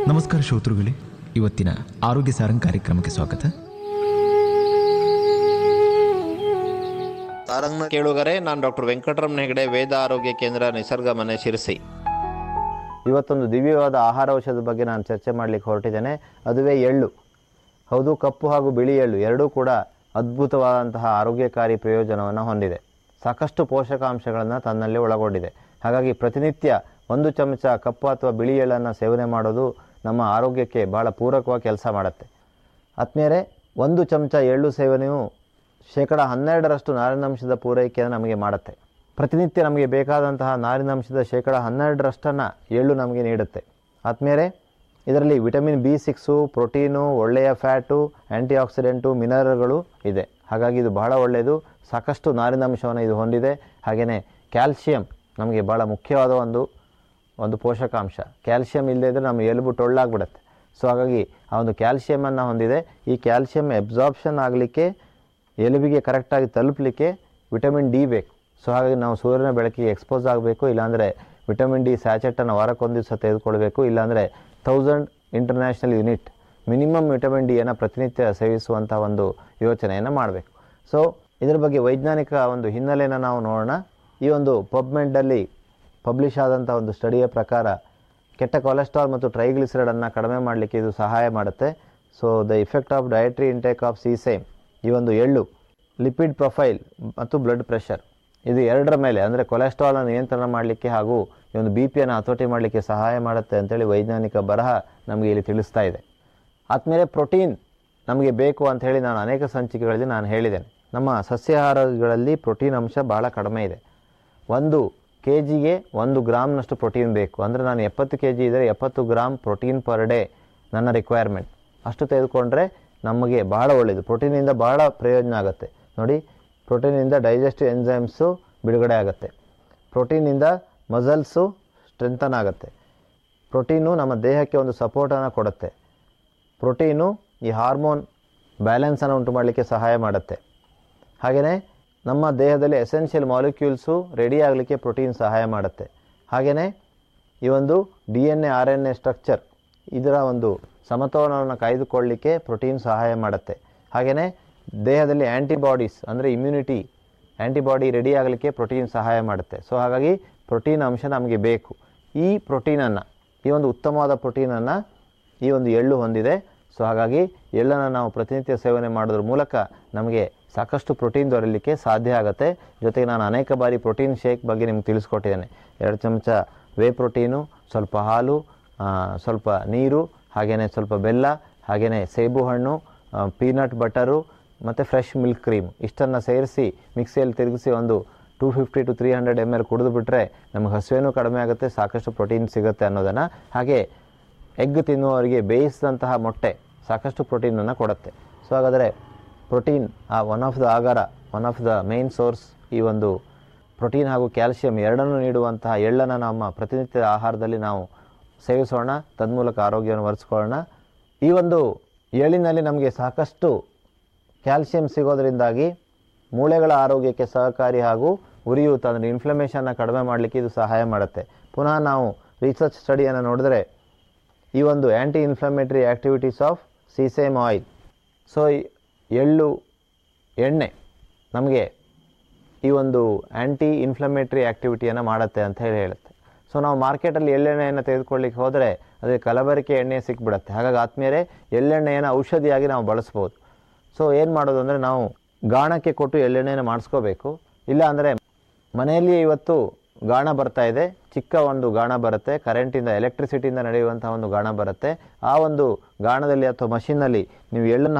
ನಮಸ್ಕಾರ ಶ್ರೋತೃಗಳೇ ಇವತ್ತಿನ ಆರೋಗ್ಯ ಸಾರಂಗ್ ಕಾರ್ಯಕ್ರಮಕ್ಕೆ ಸ್ವಾಗತ ಸಾರಂಗ್ನ ಕೇಳುಗರೆ ನಾನು ಡಾಕ್ಟರ್ ವೆಂಕಟರಮಣ ಹೆಗಡೆ ವೇದ ಆರೋಗ್ಯ ಕೇಂದ್ರ ನಿಸರ್ಗ ಮನೆ ಶಿರಸಿ ಇವತ್ತೊಂದು ದಿವ್ಯವಾದ ಆಹಾರ ಔಷಧದ ಬಗ್ಗೆ ನಾನು ಚರ್ಚೆ ಮಾಡಲಿಕ್ಕೆ ಹೊರಟಿದ್ದೇನೆ ಅದುವೇ ಎಳ್ಳು ಹೌದು ಕಪ್ಪು ಹಾಗೂ ಬಿಳಿ ಎಳ್ಳು ಎರಡೂ ಕೂಡ ಅದ್ಭುತವಾದಂತಹ ಆರೋಗ್ಯಕಾರಿ ಪ್ರಯೋಜನವನ್ನು ಹೊಂದಿದೆ ಸಾಕಷ್ಟು ಪೋಷಕಾಂಶಗಳನ್ನು ತನ್ನಲ್ಲಿ ಒಳಗೊಂಡಿದೆ ಹಾಗಾಗಿ ಪ್ರತಿನಿತ್ಯ ಒಂದು ಚಮಚ ಕಪ್ಪು ಅಥವಾ ಬಿಳಿ ಎಳ್ಳನ್ನು ಸೇವನೆ ಮಾಡೋದು ನಮ್ಮ ಆರೋಗ್ಯಕ್ಕೆ ಭಾಳ ಪೂರಕವಾಗಿ ಕೆಲಸ ಮಾಡುತ್ತೆ ಆತ್ಮೀಯರೇ ಒಂದು ಚಮಚ ಎಳ್ಳು ಸೇವನೆಯು ಶೇಕಡ ಹನ್ನೆರಡರಷ್ಟು ನಾರಿನಾಂಶದ ಪೂರೈಕೆಯನ್ನು ನಮಗೆ ಮಾಡುತ್ತೆ ಪ್ರತಿನಿತ್ಯ ನಮಗೆ ಬೇಕಾದಂತಹ ನಾರಿನಾಂಶದ ಶೇಕಡ ಹನ್ನೆರಡರಷ್ಟನ್ನು ಎಳ್ಳು ನಮಗೆ ನೀಡುತ್ತೆ ಆತ್ಮೀಯರೇ ಇದರಲ್ಲಿ ವಿಟಮಿನ್ ಬಿ ಸಿಕ್ಸು ಪ್ರೋಟೀನು ಒಳ್ಳೆಯ ಫ್ಯಾಟು ಆ್ಯಂಟಿ ಆಕ್ಸಿಡೆಂಟು ಮಿನರಲ್ಗಳು ಇದೆ ಹಾಗಾಗಿ ಇದು ಬಹಳ ಒಳ್ಳೆಯದು ಸಾಕಷ್ಟು ನಾರಿನಾಂಶವನ್ನು ಇದು ಹೊಂದಿದೆ ಹಾಗೆಯೇ ಕ್ಯಾಲ್ಶಿಯಂ ನಮಗೆ ಭಾಳ ಮುಖ್ಯವಾದ ಒಂದು ಒಂದು ಪೋಷಕಾಂಶ ಕ್ಯಾಲ್ಶಿಯಂ ಇಲ್ಲದೇ ಇದ್ದರೆ ನಮ್ಮ ಎಲುಬು ಟೊಳ್ಳಾಗ್ಬಿಡುತ್ತೆ ಸೊ ಹಾಗಾಗಿ ಆ ಒಂದು ಕ್ಯಾಲ್ಶಿಯಮನ್ನು ಹೊಂದಿದೆ ಈ ಕ್ಯಾಲ್ಶಿಯಂ ಎಬ್ಸಾರ್ಪ್ಷನ್ ಆಗಲಿಕ್ಕೆ ಎಲುಬಿಗೆ ಕರೆಕ್ಟಾಗಿ ತಲುಪಲಿಕ್ಕೆ ವಿಟಮಿನ್ ಡಿ ಬೇಕು ಸೊ ಹಾಗಾಗಿ ನಾವು ಸೂರ್ಯನ ಬೆಳಕಿಗೆ ಎಕ್ಸ್ಪೋಸ್ ಆಗಬೇಕು ಇಲ್ಲಾಂದರೆ ವಿಟಮಿನ್ ಡಿ ಸ್ಯಾಚೆಟನ್ನು ವಾರಕ್ಕೊಂದು ದಿವಸ ತೆಗೆದುಕೊಳ್ಬೇಕು ಇಲ್ಲಾಂದರೆ thousand international unit minimum vitamin ಡಿಯನ್ನು ಪ್ರತಿನಿತ್ಯ ಸೇವಿಸುವಂಥ ಒಂದು ಯೋಚನೆಯನ್ನು ಮಾಡಬೇಕು ಸೊ ಇದರ ಬಗ್ಗೆ ವೈಜ್ಞಾನಿಕ ಒಂದು ಹಿನ್ನೆಲೆಯನ್ನು ನಾವು ನೋಡೋಣ ಈ ಒಂದು ಪಬ್ಮೆಂಟಲ್ಲಿ ಪಬ್ಲಿಷ್ ಆದಂಥ ಒಂದು ಸ್ಟಡಿಯ ಪ್ರಕಾರ ಕೆಟ್ಟ ಕೊಲೆಸ್ಟ್ರಾಲ್ ಮತ್ತು ಟ್ರೈಗ್ಲಿಸರೈಡನ್ನು ಕಡಿಮೆ ಮಾಡಲಿಕ್ಕೆ ಇದು ಸಹಾಯ ಮಾಡುತ್ತೆ so the effect of dietary intake of sesame ಈ ಒಂದು ಎಳ್ಳು ಲಿಪಿಡ್ ಪ್ರೊಫೈಲ್ ಮತ್ತು ಬ್ಲಡ್ ಪ್ರೆಷರ್ ಇದು ಎರಡರ ಮೇಲೆ ಅಂದರೆ ಕೊಲೆಸ್ಟ್ರಾಲ್ನ ನಿಯಂತ್ರಣ ಮಾಡಲಿಕ್ಕೆ ಹಾಗೂ ಈ ಒಂದು ಬಿ ಪಿಯನ್ನು ಹತೋಟಿ ಮಾಡಲಿಕ್ಕೆ ಸಹಾಯ ಮಾಡುತ್ತೆ ಅಂತೇಳಿ ವೈಜ್ಞಾನಿಕ ಬರಹ ನಮಗೆ ಇಲ್ಲಿ ತಿಳಿಸ್ತಾ ಇದೆ ಆದಮೇಲೆ ಪ್ರೋಟೀನ್ ನಮಗೆ ಬೇಕು ಅಂತ ಹೇಳಿ ನಾನು ಅನೇಕ ಸಂಚಿಕೆಗಳಲ್ಲಿ ನಾನು ಹೇಳಿದ್ದೇನೆ ನಮ್ಮ ಸಸ್ಯಾಹಾರಗಳಲ್ಲಿ ಪ್ರೋಟೀನ್ ಅಂಶ ಭಾಳ ಕಡಿಮೆ ಇದೆ ಒಂದು ಕೆ ಜಿಗೆ ಒಂದು ಗ್ರಾಮ್ನಷ್ಟು ಪ್ರೋಟೀನ್ ಬೇಕು ಅಂದರೆ ನಾನು ಎಪ್ಪತ್ತು ಕೆ ಜಿ ಇದ್ದರೆ ಎಪ್ಪತ್ತು ಗ್ರಾಮ್ ಪ್ರೋಟೀನ್ ಪರ್ ಡೇ ನನ್ನ ರಿಕ್ವೈರ್ಮೆಂಟ್ ಅಷ್ಟು ತೆಗೆದುಕೊಂಡ್ರೆ ನಮಗೆ ಬಹಳ ಒಳ್ಳೆಯದು ಪ್ರೋಟೀನಿಂದ ಭಾಳ ಪ್ರಯೋಜನ ಆಗುತ್ತೆ ನೋಡಿ ಪ್ರೋಟೀನಿಂದ ಡೈಜೆಸ್ಟಿವ್ ಎಂಜೈಮ್ಸು ಬಿಡುಗಡೆ ಆಗುತ್ತೆ ಪ್ರೋಟೀನಿಂದ ಮಸಲ್ಸು ಸ್ಟ್ರೆಂಥನ್ ಆಗುತ್ತೆ ಪ್ರೋಟೀನು ನಮ್ಮ ದೇಹಕ್ಕೆ ಒಂದು ಸಪೋರ್ಟನ್ನು ಕೊಡುತ್ತೆ ಪ್ರೋಟೀನು ಈ ಹಾರ್ಮೋನ್ ಬ್ಯಾಲೆನ್ಸನ್ನು ಉಂಟು ಮಾಡಲಿಕ್ಕೆ ಸಹಾಯ ಮಾಡುತ್ತೆ ಹಾಗೆಯೇ ನಮ್ಮ ದೇಹದಲ್ಲಿ ಎಸೆನ್ಷಿಯಲ್ ಮಾಲಿಕ್ಯೂಲ್ಸು ರೆಡಿ ಆಗಲಿಕ್ಕೆ ಪ್ರೋಟೀನ್ ಸಹಾಯ ಮಾಡುತ್ತೆ ಹಾಗೆಯೇ ಈ ಒಂದು D N A R N A structure ಇದರ ಒಂದು ಸಮತೋಲನವನ್ನು ಕಾಯ್ದುಕೊಳ್ಳಲಿಕ್ಕೆ ಪ್ರೋಟೀನ್ ಸಹಾಯ ಮಾಡುತ್ತೆ ಹಾಗೆಯೇ ದೇಹದಲ್ಲಿ ಆ್ಯಂಟಿಬಾಡೀಸ್ ಅಂದರೆ ಇಮ್ಯುನಿಟಿ ಆ್ಯಂಟಿಬಾಡಿ ರೆಡಿ ಆಗಲಿಕ್ಕೆ ಪ್ರೋಟೀನ್ ಸಹಾಯ ಮಾಡುತ್ತೆ ಸೊ ಹಾಗಾಗಿ ಪ್ರೋಟೀನ್ ಅಂಶ ನಮಗೆ ಬೇಕು ಈ ಪ್ರೋಟೀನನ್ನು ಈ ಒಂದು ಉತ್ತಮವಾದ ಪ್ರೋಟೀನನ್ನು ಈ ಒಂದು ಎಳ್ಳು ಹೊಂದಿದೆ ಸೊ ಹಾಗಾಗಿ ಎಳ್ಳನ್ನು ನಾವು ಪ್ರತಿನಿತ್ಯ ಸೇವನೆ ಮಾಡೋದ್ರ ಮೂಲಕ ನಮಗೆ ಸಾಕಷ್ಟು ಪ್ರೋಟೀನ್ ದೊರೆಯಲಿಕ್ಕೆ ಸಾಧ್ಯ ಆಗುತ್ತೆ ಜೊತೆಗೆ ನಾನು ಅನೇಕ ಬಾರಿ ಪ್ರೋಟೀನ್ ಶೇಕ್ ಬಗ್ಗೆ ನಿಮ್ಗೆ ತಿಳಿಸ್ಕೊಟ್ಟಿದ್ದೇನೆ ಎರಡು ಚಮಚ ವೇ ಪ್ರೋಟೀನು ಸ್ವಲ್ಪ ಹಾಲು ಆ, ಸ್ವಲ್ಪ ನೀರು ಹಾಗೆಯೇ ಸ್ವಲ್ಪ ಬೆಲ್ಲ ಹಾಗೆಯೇ ಸೇಬು ಹಣ್ಣು ಪೀನಟ್ ಬಟರು ಮತ್ತು ಫ್ರೆಶ್ ಮಿಲ್ಕ್ ಕ್ರೀಮ್ ಇಷ್ಟನ್ನು ಸೇರಿಸಿ ಮಿಕ್ಸಿಯಲ್ಲಿ ತಿರುಗಿಸಿ ಒಂದು two fifty to three hundred M L ಕುಡಿದು ಬಿಟ್ಟರೆ ನಮಗೆ ಹಸುವೇನೂ ಕಡಿಮೆ ಆಗುತ್ತೆ ಸಾಕಷ್ಟು ಪ್ರೋಟೀನ್ ಸಿಗುತ್ತೆ ಅನ್ನೋದನ್ನು ಹಾಗೆ ಎಗ್ ತಿನ್ನುವವರಿಗೆ ಬೇಯಿಸಿದಂತಹ ಮೊಟ್ಟೆ ಸಾಕಷ್ಟು ಪ್ರೋಟೀನನ್ನು ಕೊಡುತ್ತೆ ಸೊ ಹಾಗಾದರೆ protein uh one of the ಆಗಾರ one of the main source ಈ ಒಂದು ಪ್ರೋಟೀನ್ ಹಾಗೂ ಕ್ಯಾಲ್ಸಿಯಂ ಎರಡನ್ನೂ ನೀಡುವಂತಹ ಎಳ್ಳನ್ನು ನಮ್ಮ ಪ್ರತಿನಿತ್ಯದ ಆಹಾರದಲ್ಲಿ ನಾವು ಸೇವಿಸೋಣ ತನ್ಮೂಲಕ ಆರೋಗ್ಯವನ್ನು ವರ್ಧಿಸ್ಕೊಳ್ಳೋಣ ಈ ಒಂದು ಎಳ್ಳಿನಲ್ಲಿ ನಮಗೆ ಸಾಕಷ್ಟು ಕ್ಯಾಲ್ಸಿಯಂ ಸಿಗೋದರಿಂದಾಗಿ ಮೂಳೆಗಳ ಆರೋಗ್ಯಕ್ಕೆ ಸಹಕಾರಿ ಹಾಗೂ ಉರಿಯೂತ ಅಂದರೆ ಇನ್ಫ್ಲಮೇಷನ್ನ ಕಡಿಮೆ ಮಾಡಲಿಕ್ಕೆ ಇದು ಸಹಾಯ ಮಾಡುತ್ತೆ ಪುನಃ ನಾವು ರಿಸರ್ಚ್ ಸ್ಟಡಿಯನ್ನು ನೋಡಿದ್ರೆ ಈ ಒಂದು anti inflammatory activities of sesame oil so ಈ ಎಳ್ಳು ಎಣ್ಣೆ ನಮಗೆ ಈ ಒಂದು ಆ್ಯಂಟಿ ಇನ್ಫ್ಲಮೇಟ್ರಿ ಆ್ಯಕ್ಟಿವಿಟಿಯನ್ನು ಮಾಡುತ್ತೆ ಅಂತ ಹೇಳಿ ಹೇಳುತ್ತೆ ಸೊ ನಾವು ಮಾರ್ಕೆಟಲ್ಲಿ ಎಳ್ಳೆಣ್ಣೆಯನ್ನು ತೆಗೆದುಕೊಳ್ಳಿಕ್ಕೆ ಹೋದರೆ ಅದಕ್ಕೆ ಕಲಬೆರಕೆ ಎಣ್ಣೆ ಸಿಕ್ಬಿಡುತ್ತೆ ಹಾಗಾಗಿ ಆದ್ಮೇಲೆ ಎಳ್ಳೆಣ್ಣೆಯನ್ನು ಔಷಧಿಯಾಗಿ ನಾವು ಬಳಸ್ಬೋದು ಸೊ ಏನು ಮಾಡೋದು ಅಂದರೆ ನಾವು ಗಾಣಕ್ಕೆ ಕೊಟ್ಟು ಎಳ್ಳೆಣ್ಣೆಯನ್ನು ಮಾಡಿಸ್ಕೋಬೇಕು ಇಲ್ಲ ಅಂದರೆ ಮನೆಯಲ್ಲಿ ಇವತ್ತು ಗಾಣ ಬರ್ತಾ ಇದೆ ಚಿಕ್ಕ ಒಂದು ಗಾಣ ಬರುತ್ತೆ ಕರೆಂಟಿಂದ ಎಲೆಕ್ಟ್ರಿಸಿಟಿಯಿಂದ ನಡೆಯುವಂಥ ಒಂದು ಗಾಣ ಬರುತ್ತೆ ಆ ಒಂದು ಗಾಣದಲ್ಲಿ ಅಥವಾ ಮಷಿನ್ನಲ್ಲಿ ನೀವು ಎಳ್ಳನ್ನು